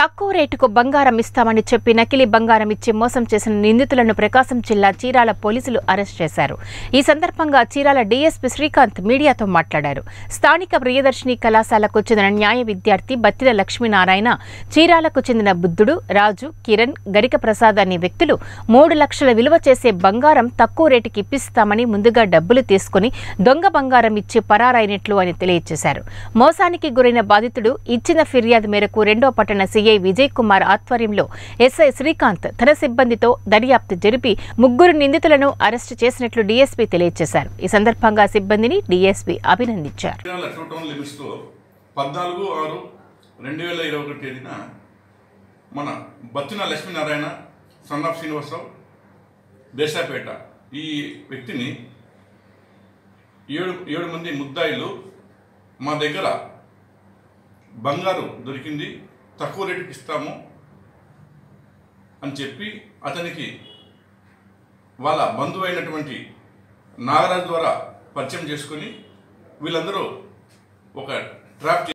తక్కువ రేటుకు బంగారం ఇస్తామని చెప్పి నకిలీ బంగారం ఇచ్చి మోసం చేసిన నిందితులను ప్రకాశం జిల్లా చీరాల పోలీసులు అరెస్ట్ చేశారు ఈ సందర్భంగా చీరాల డీఎస్పీ శ్రీకాంత్ మీడియాతో మాట్లాడారు స్థానిక ప్రియదర్శిని కళాశాలకు చెందిన న్యాయ విద్యార్థి బత్తిన లక్ష్మీనారాయణ చీరాలకు చెందిన బుద్ధుడు రాజు కిరణ్ గరిక ప్రసాద్ అనే వ్యక్తులు మూడు లక్షల విలువ చేసే బంగారం తక్కువ రేటుకి ఇప్పిస్తామని ముందుగా డబ్బులు తీసుకుని దొంగ బంగారం ఇచ్చి పరారైనట్లు అని తెలియజేశారు మోసానికి గురైన బాధితుడు ఇచ్చిన ఫిర్యాదు మేరకు రెండో పట్టణ సీఐ విజయ్ కుమార్ ఆధ్వర్యంలో ఎస్ఐ శ్రీకాంత్ తన సిబ్బందితో దర్యాప్తు జరిపి ముగ్గురు నిందితులను అరెస్టు చేసినట్లు డీఎస్పీ తెలియజేశారు ఈ సందర్భంగా సిబ్బందిని డీఎస్పీ అభినందించారు చీరాల టూ టౌన్ లిమిట్స్లో పద్నాలుగు ఆరు రెండు వేల ఇరవై ఒకటి తేదీన మన బత్తిన లక్ష్మీనారాయణ సన్ ఆఫ్ శ్రీనివాసరావు దేశాపేట ఈ వ్యక్తిని ఏడు ఏడు మంది ముద్దాయిలు మా దగ్గర బంగారు దొరికింది తక్కువ రేటుకి ఇస్తాము అని చెప్పి అతనికి వాళ్ళ బంధువు అయినటువంటి నాగరాజు ద్వారా పరిచయం చేసుకొని వీళ్ళందరూ ఒక ట్రాప్